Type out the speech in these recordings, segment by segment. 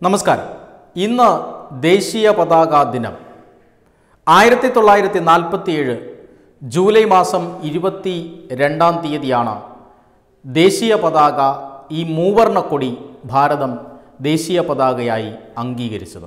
നമസ്കാരം ഇന്ന് ദേശീയ പതാക ദിനം ആയിരത്തി തൊള്ളായിരത്തി നാൽപ്പത്തിയേഴ് ജൂലൈ മാസം ഇരുപത്തി രണ്ടാം തീയതിയാണ് ദേശീയ പതാക ഈ മൂവർണ്ണ കൊടി ഭാരതം ദേശീയ പതാകയായി അംഗീകരിച്ചത്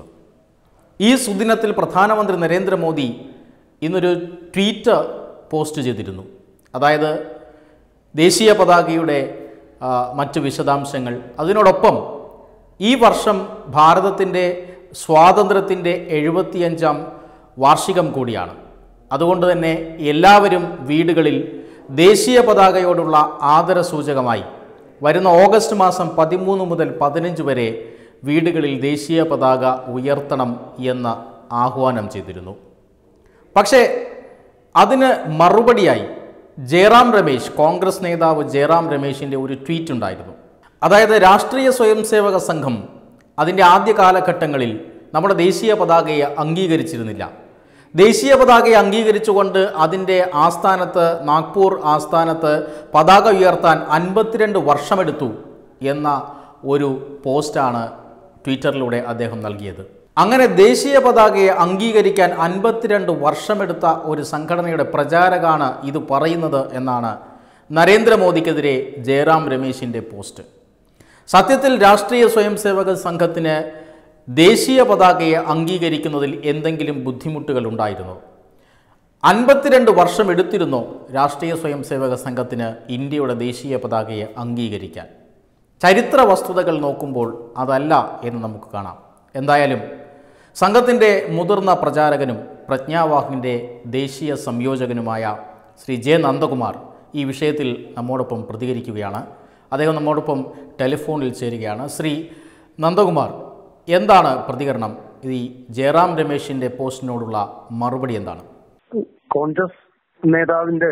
ഈ സുദിനത്തിൽ പ്രധാനമന്ത്രി നരേന്ദ്രമോദി ഇന്നൊരു ട്വീറ്റ് പോസ്റ്റ് ചെയ്തിരുന്നു അതായത് ദേശീയ പതാകയുടെ ആ, മറ്റ് വിശദാംശങ്ങൾ അതിനോടൊപ്പം ഈ വർഷം ഭാരതത്തിൻ്റെ സ്വാതന്ത്ര്യത്തിൻ്റെ എഴുപത്തിയഞ്ചാം വാർഷികം കൂടിയാണ് അതുകൊണ്ട് തന്നെ എല്ലാവരും വീടുകളിൽ ദേശീയ പതാകയോടുള്ള ആദരസൂചകമായി വരുന്ന ഓഗസ്റ്റ് മാസം പതിമൂന്ന് മുതൽ പതിനഞ്ച് വരെ വീടുകളിൽ ദേശീയ പതാക ഉയർത്തണം എന്ന് ആഹ്വാനം ചെയ്തിരുന്നു പക്ഷേ അതിന് മറുപടിയായി ജയറാം രമേശ് കോൺഗ്രസ് നേതാവ് ജയറാം രമേശിൻ്റെ ഒരു ട്വീറ്റ് ഉണ്ടായിരുന്നു അതായത് രാഷ്ട്രീയ സ്വയംസേവക സംഘം അതിൻ്റെ ആദ്യ കാലഘട്ടങ്ങളിൽ നമ്മുടെ ദേശീയ പതാകയെ അംഗീകരിച്ചിരുന്നില്ല ദേശീയ പതാകയെ അംഗീകരിച്ചുകൊണ്ട് അതിൻ്റെ ആസ്ഥാനത്ത് നാഗ്പൂർ ആസ്ഥാനത്ത് പതാക ഉയർത്താൻ അൻപത്തിരണ്ട് വർഷമെടുത്തു എന്ന ഒരു പോസ്റ്റാണ് ട്വിറ്ററിലൂടെ അദ്ദേഹം നൽകിയത് അങ്ങനെ ദേശീയ പതാകയെ അംഗീകരിക്കാൻ അൻപത്തിരണ്ട് വർഷമെടുത്ത ഒരു സംഘടനയുടെ പ്രചാരകാണ് ഇത് പറയുന്നത് എന്നാണ് നരേന്ദ്രമോദിക്കെതിരെ ജയറാം രമേശിൻ്റെ പോസ്റ്റ് സത്യത്തിൽ രാഷ്ട്രീയ സ്വയംസേവക സംഘത്തിന് ദേശീയ പതാകയെ അംഗീകരിക്കുന്നതിൽ എന്തെങ്കിലും ബുദ്ധിമുട്ടുകൾ ഉണ്ടായിരുന്നു അൻപത്തിരണ്ട് വർഷം എടുത്തിരുന്നോ രാഷ്ട്രീയ സ്വയംസേവക സംഘത്തിന് ഇന്ത്യയുടെ ദേശീയ പതാകയെ അംഗീകരിക്കാൻ ചരിത്ര വസ്തുതകൾ നോക്കുമ്പോൾ അതല്ല എന്ന് നമുക്ക് കാണാം എന്തായാലും സംഘത്തിൻ്റെ മുതിർന്ന പ്രചാരകനും പ്രജ്ഞാവാഹിൻ്റെ ദേശീയ സംയോജകനുമായ ശ്രീ ജെ നന്ദകുമാർ ഈ വിഷയത്തിൽ നമ്മോടൊപ്പം പ്രതികരിക്കുകയാണ് അദ്ദേഹം നമ്മോടൊപ്പം ടെലിഫോണിൽ ചേരുകയാണ് ശ്രീ നന്ദകുമാർ എന്താണ് പ്രതികരണം ഈ ജയറാം രമേശിൻ്റെ പോസ്റ്റിനോടുള്ള മറുപടി എന്താണ് കോൺഗ്രസ് നേതാവിന്റെ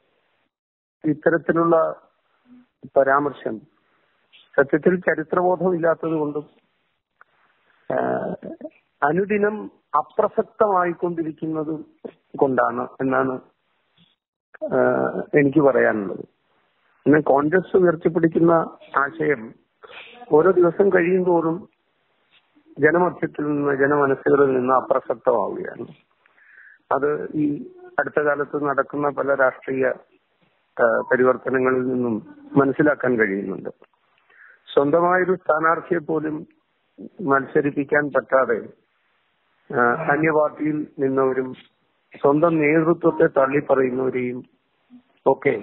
ഇത്തരത്തിലുള്ള പരാമർശം സത്യത്തിൽ ചരിത്രബോധം ഇല്ലാത്തത് കൊണ്ടും ആഹ്, അനുദിനം അപ്രസക്തമായിക്കൊണ്ടിരിക്കുന്നത് കൊണ്ടാണ് എന്നാണ് ആഹ്, എനിക്ക് പറയാനുള്ളത് ഇന്ന് കോൺഗ്രസ് ഉയർത്തിപ്പിടിക്കുന്ന ആശയം ഓരോ ദിവസം കഴിയും തോറും ജനമധ്യത്തിൽ നിന്ന് ജനമനസ്സുകളിൽ നിന്ന് അപ്രസക്തമാവുകയാണ് അത് ഈ അടുത്ത കാലത്ത് നടക്കുന്ന പല രാഷ്ട്രീയ ആ, പരിവർത്തനങ്ങളിൽ നിന്നും മനസ്സിലാക്കാൻ കഴിയുന്നുണ്ട് സ്വന്തമായൊരു സ്ഥാനാർത്ഥിയെ പോലും മത്സരിപ്പിക്കാൻ പറ്റാതെ ആ, അന്യ പാർട്ടിയിൽ നിന്നവരും സ്വന്തം നേതൃത്വത്തെ തള്ളിപ്പറയുന്നവരെയും ഒക്കെ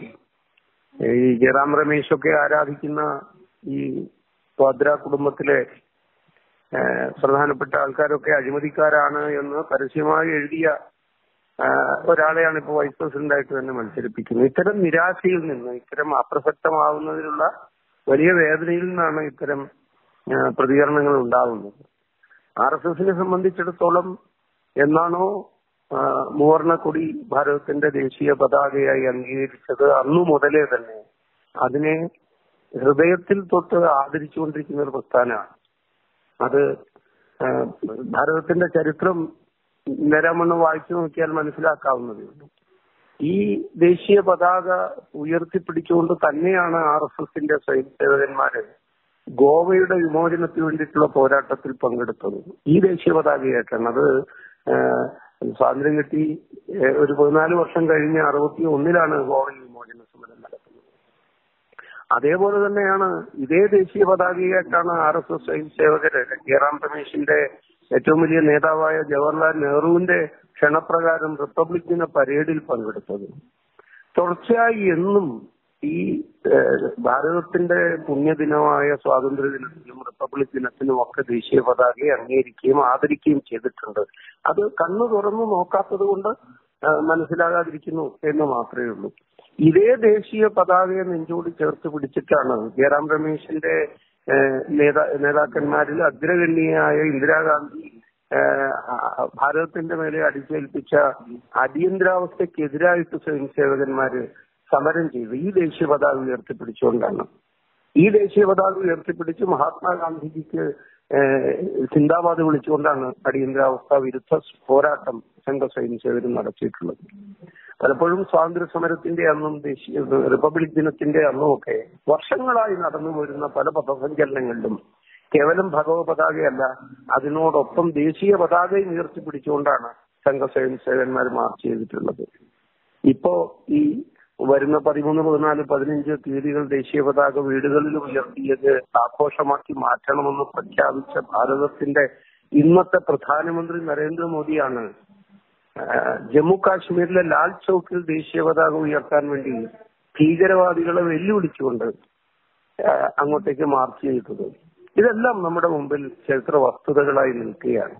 ഈ ജയറാം രമേശ് ഒക്കെ ആരാധിക്കുന്ന ഈ വാദ്ര കുടുംബത്തിലെ ഏഹ് പ്രധാനപ്പെട്ട ആൾക്കാരൊക്കെ അഴിമതിക്കാരാണ് എന്ന് പരസ്യമായി എഴുതിയ ആഹ് ഒരാളെയാണ് ഇപ്പോൾ വൈസ് പ്രസിഡന്റ് ആയിട്ട് തന്നെ മത്സരിപ്പിക്കുന്നത് ഇത്തരം നിരാശയിൽ നിന്ന് ഇത്തരം അപ്രസക്തമാവുന്നതിനുള്ള വലിയ വേദനയിൽ നിന്നാണ് ഇത്തരം ആഹ് പ്രതികരണങ്ങൾ ഉണ്ടാകുന്നത് ആർ എസ് എസിനെ സംബന്ധിച്ചിടത്തോളം എന്നാണോ ആഹ് മൂവർണ്ണ കൊടി ഭാരതത്തിന്റെ ദേശീയ പതാകയായി അംഗീകരിച്ചത് അന്നു മുതലേ തന്നെ അതിനെ ഹൃദയത്തിൽ തൊട്ട് ആദരിച്ചുകൊണ്ടിരിക്കുന്ന ഒരു പ്രസ്ഥാനമാണ് അത് ആ, ഭാരതത്തിന്റെ ചരിത്രം നേരാമണ്ണം വായിച്ചു നോക്കിയാൽ മനസ്സിലാക്കാവുന്നതേ ഉള്ളൂ ഈ ദേശീയ പതാക ഉയർത്തിപ്പിടിച്ചുകൊണ്ട് തന്നെയാണ് ആർ എസ് എസിന്റെ സ്വയംസേവകന്മാര് ഗോവയുടെ വിമോചനത്തിന് വേണ്ടിയിട്ടുള്ള പോരാട്ടത്തിൽ പങ്കെടുത്തത് ഈ ദേശീയ പതാകയായിട്ടാണ് അത് ആ, സ്വാതന്ത്ര്യം കിട്ടി ഏ, ഒരു പതിനാല് വർഷം കഴിഞ്ഞ് അറുപത്തി ഒന്നിലാണ് ഗോവയിൽ വിമോചന സമരം നടക്കുന്നത് അതേപോലെ തന്നെയാണ് ഇതേ ദേശീയ പതാകയായിട്ടാണ് ആർ എസ് എസ് സ്വയംസേവകര് ജയറാം രമേശിന്റെ ഏറ്റവും വലിയ നേതാവായ ജവഹർലാൽ നെഹ്റുവിന്റെ ക്ഷണപ്രകാരം റിപ്പബ്ലിക് ദിന പരേഡിൽ പങ്കെടുത്തത് തുടർച്ചയായി എന്നും ഈ ഏഹ്, ഭാരതത്തിന്റെ പുണ്യദിനമായ സ്വാതന്ത്ര്യ ദിനത്തിലും റിപ്പബ്ലിക് ദിനത്തിലും ഒക്കെ ദേശീയ പതാകയെ അംഗീകരിക്കുകയും ആദരിക്കുകയും ചെയ്തിട്ടുണ്ട് അത് കണ്ണു തുറന്നു നോക്കാത്തത് കൊണ്ട് ഏഹ്, മനസ്സിലാകാതിരിക്കുന്നു എന്ന് മാത്രമേ ഉള്ളൂ ഇതേ ദേശീയ പതാകയെ നെഞ്ചോട് ചേർത്ത് പിടിച്ചിട്ടാണ് ജയറാം രമേശിന്റെ ഏഹ്, നേതാ നേതാക്കന്മാരിൽ അഗ്രഗണ്യയായ ഇന്ദിരാഗാന്ധി ഏഹ്, ആ- ഭാരതത്തിന്റെ മേലെ അടിച്ചേൽപ്പിച്ച അടിയന്തരാവസ്ഥക്കെതിരായിട്ട് സ്വയംസേവകന്മാര് സമരം ചെയ്തു ഈ ദേശീയ പതാക ഉയർത്തിപ്പിടിച്ചുകൊണ്ടാണ് ഈ ദേശീയ പതാക ഉയർത്തിപ്പിടിച്ച് മഹാത്മാഗാന്ധിജിക്ക് ഏഹ്, സിന്ദാബാദ് വിളിച്ചുകൊണ്ടാണ് അടിയന്തരാവസ്ഥ വിരുദ്ധ പോരാട്ടം സംഘ സ്വയംസേവകരും നടത്തിയിട്ടുള്ളത് പലപ്പോഴും സ്വാതന്ത്ര്യ സമരത്തിന്റെ അന്നും ദേശീയ റിപ്പബ്ലിക് ദിനത്തിന്റെ അന്നും ഒക്കെ വർഷങ്ങളായി നടന്നു വരുന്ന പല പഥസഞ്ചലനങ്ങളിലും കേവലം ഭഗവത് പതാകയല്ല അതിനോടൊപ്പം ദേശീയ പതാകയും ഉയർത്തിപ്പിടിച്ചുകൊണ്ടാണ് സംഘ സ്വയം സേവകന്മാർ മാർച്ച് ചെയ്തിട്ടുള്ളത് ഇപ്പോ ഈ വരുന്ന പതിമൂന്ന് പതിനാല് പതിനഞ്ച് തീയതികൾ ദേശീയ പതാക വീടുകളിൽ ഉയർത്തിയത് ആഘോഷമാക്കി മാറ്റണമെന്ന് പ്രഖ്യാപിച്ച ഭാരതത്തിന്റെ ഇന്നത്തെ പ്രധാനമന്ത്രി നരേന്ദ്രമോദിയാണ് ആ, ജമ്മു കാശ്മീരിലെ ലാൽ ചൌക്കിൽ ദേശീയ പതാക ഉയർത്താൻ വേണ്ടി ഭീകരവാദികളെ വെല്ലുവിളിച്ചുകൊണ്ട് ആ, അങ്ങോട്ടേക്ക് മാർച്ച് ചെയ്തത് ഇതെല്ലാം നമ്മുടെ മുമ്പിൽ ചരിത്ര വസ്തുതകളായി നിൽക്കുകയാണ്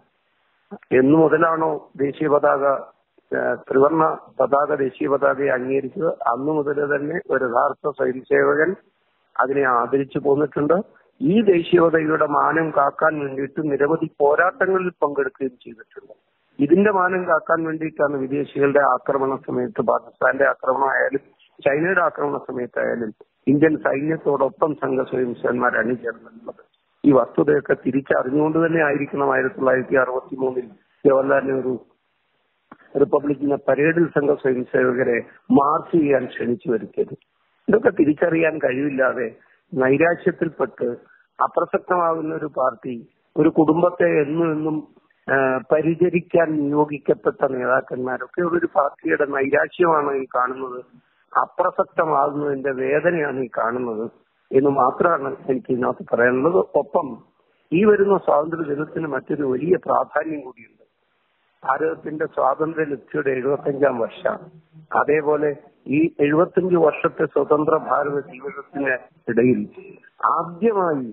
എന്നു മുതലാണോ ദേശീയ പതാക ആ, ത്രിവർണ പതാക ദേശീയ പതാകയെ അംഗീകരിച്ചത് അന്നു മുതൽ തന്നെ ഒരു യഥാർത്ഥ സ്വയംസേവകൻ അതിനെ ആദരിച്ചു പോന്നിട്ടുണ്ട് ഈ ദേശീയ പതാകയുടെ മാനം കാക്കാൻ വേണ്ടിയിട്ട് നിരവധി പോരാട്ടങ്ങളിൽ പങ്കെടുക്കുകയും ചെയ്തിട്ടുണ്ട് ഇതിന്റെ മാനം കാക്കാൻ വേണ്ടിയിട്ടാണ് വിദേശികളുടെ ആക്രമണ സമയത്ത് പാകിസ്ഥാന്റെ ആക്രമണമായാലും ചൈനയുടെ ആക്രമണ സമയത്തായാലും ഇന്ത്യൻ സൈന്യത്തോടൊപ്പം സംഘ സ്വയംസേവന്മാർ അണിചേർന്നിട്ടുള്ളത് ഈ വസ്തുതയൊക്കെ തിരിച്ചറിഞ്ഞുകൊണ്ട് തന്നെ ആയിരിക്കണം ആയിരത്തി തൊള്ളായിരത്തി അറുപത്തി മൂന്നിൽ ജവഹർലാൽ നെഹ്റു റിപ്പബ്ലിക്കിന്റെ പരേഡിൽ സംഘ സ്വയംസേവകരെ മാർച്ച് ചെയ്യാൻ ക്ഷണിച്ചു വരുത്തിയത് ഇതൊക്കെ തിരിച്ചറിയാൻ കഴിവില്ലാതെ നൈരാശ്യത്തിൽപ്പെട്ട് അപ്രസക്തമാകുന്ന ഒരു പാർട്ടി ഒരു കുടുംബത്തെ എന്നും എന്നും ആ, പരിചരിക്കാൻ നിയോഗിക്കപ്പെട്ട നേതാക്കന്മാരൊക്കെ ഒരു പാർട്ടിയുടെ നൈരാശ്യമാണ് ഈ കാണുന്നത് അപ്രസക്തമാകുന്നതിന്റെ വേദനയാണ് ഈ കാണുന്നത് എന്ന് മാത്രമാണ് എനിക്ക് ഇതിനകത്ത് പറയാനുള്ളത് ഒപ്പം ഈ വരുന്ന സ്വാതന്ത്ര്യ ദിനത്തിന് മറ്റൊരു വലിയ പ്രാധാന്യം കൂടിയുണ്ട് ഭാരതത്തിന്റെ സ്വാതന്ത്ര്യ ലബ്ധിയുടെ എഴുപത്തഞ്ചാം വർഷമാണ് അതേപോലെ ഈ എഴുപത്തഞ്ച് വർഷത്തെ സ്വതന്ത്ര ഭാരത ജീവിതത്തിന് ഇടയിൽ ആദ്യമായി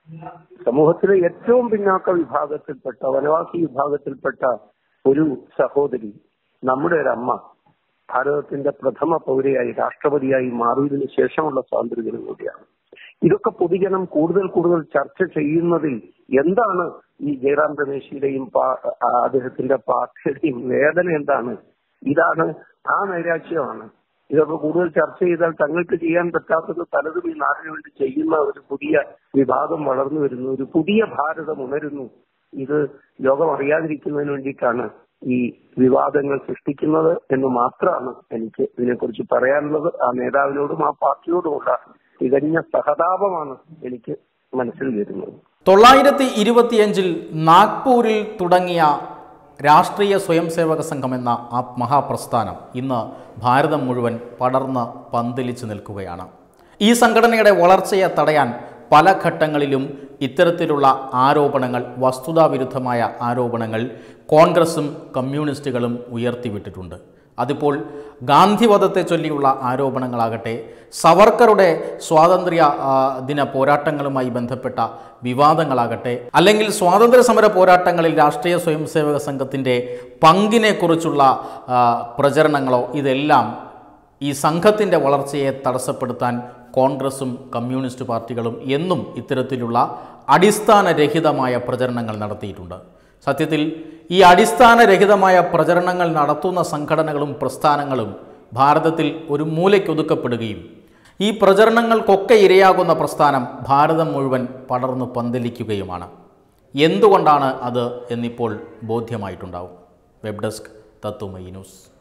സമൂഹത്തിലെ ഏറ്റവും പിന്നാക്ക വിഭാഗത്തിൽപ്പെട്ട വനവാസി വിഭാഗത്തിൽപ്പെട്ട ഒരു സഹോദരി നമ്മുടെ ഒരു അമ്മ ഭാരതത്തിന്റെ പ്രഥമ പൗരയായി രാഷ്ട്രപതിയായി മാറിയതിനു ശേഷമുള്ള സ്വാതന്ത്ര്യദിനം കൂടിയാണ് ഇതൊക്കെ പൊതുജനം കൂടുതൽ കൂടുതൽ ചർച്ച ചെയ്യുന്നതിൽ എന്താണ് ഈ ജയറാം രമേശിയുടെയും പാ- ആ അദ്ദേഹത്തിന്റെ പാർട്ടിയുടെയും വേദന എന്താണ് ഇതാണ് ആ നൈരാശ്യമാണ് ഇതൊക്കെ കൂടുതൽ ചർച്ച ചെയ്താൽ തങ്ങൾക്ക് ചെയ്യാൻ പറ്റാത്തത് പലതും ഈ നാടിന് വേണ്ടി ചെയ്യുന്ന ഒരു പുതിയ വിഭാഗം വളർന്നു വരുന്നു ഒരു പുതിയ ഭാരതം ഉണരുന്നു ഇത് ലോകം അറിയാതിരിക്കുന്നതിന് വേണ്ടിയിട്ടാണ് ഈ വിവാദങ്ങൾ സൃഷ്ടിക്കുന്നത് എന്ന് മാത്രമാണ് എനിക്ക് ഇതിനെക്കുറിച്ച് പറയാനുള്ളത് ആ നേതാവിനോടും ആ പാർട്ടിയോടുമുള്ള തികഞ്ഞ സഹതാപമാണ് എനിക്ക് മനസ്സിൽ വരുന്നത് തൊള്ളായിരത്തി ഇരുപത്തിയഞ്ചിൽ നാഗ്പൂരിൽ തുടങ്ങിയ രാഷ്ട്രീയ സ്വയംസേവക സംഘം എന്ന ആ മഹാപ്രസ്ഥാനം ഇന്ന് ഭാരതം മുഴുവൻ പടർന്ന് പന്തലിച്ചു നിൽക്കുകയാണ് ഈ സംഘടനയുടെ വളർച്ചയെ തടയാൻ പല ഘട്ടങ്ങളിലും ഇത്തരത്തിലുള്ള ആരോപണങ്ങൾ വസ്തുതാവിരുദ്ധമായ ആരോപണങ്ങൾ കോൺഗ്രസും കമ്മ്യൂണിസ്റ്റുകളും ഉയർത്തിവിട്ടിട്ടുണ്ട് അതിപ്പോൾ ഗാന്ധിവധത്തെ ചൊല്ലിയുള്ള ആരോപണങ്ങളാകട്ടെ സവർക്കറുടെ സ്വാതന്ത്ര്യ ആ, ദിന പോരാട്ടങ്ങളുമായി ബന്ധപ്പെട്ട വിവാദങ്ങളാകട്ടെ അല്ലെങ്കിൽ സ്വാതന്ത്ര്യ സമര പോരാട്ടങ്ങളിൽ രാഷ്ട്രീയ സ്വയംസേവക സംഘത്തിൻ്റെ പങ്കിനെക്കുറിച്ചുള്ള ആ, പ്രചരണങ്ങളോ ഇതെല്ലാം ഈ സംഘത്തിൻ്റെ വളർച്ചയെ തടസ്സപ്പെടുത്താൻ കോൺഗ്രസും കമ്മ്യൂണിസ്റ്റ് പാർട്ടികളും എന്നും ഇത്തരത്തിലുള്ള അടിസ്ഥാനരഹിതമായ പ്രചരണങ്ങൾ നടത്തിയിട്ടുണ്ട് സത്യത്തിൽ ഈ അടിസ്ഥാനരഹിതമായ പ്രചരണങ്ങൾ നടത്തുന്ന സംഘടനകളും പ്രസ്ഥാനങ്ങളും ഭാരതത്തിൽ ഒരു മൂലയ്ക്കൊതുക്കപ്പെടുകയും ഈ പ്രചരണങ്ങൾക്കൊക്കെ ഇരയാകുന്ന പ്രസ്ഥാനം ഭാരതം മുഴുവൻ പടർന്നു പന്തലിക്കുകയുമാണ് എന്തുകൊണ്ടാണ് അത് എന്നിപ്പോൾ ബോധ്യമായിട്ടുണ്ടാവും വെബ് ഡെസ്ക് തത്വമയി ന്യൂസ്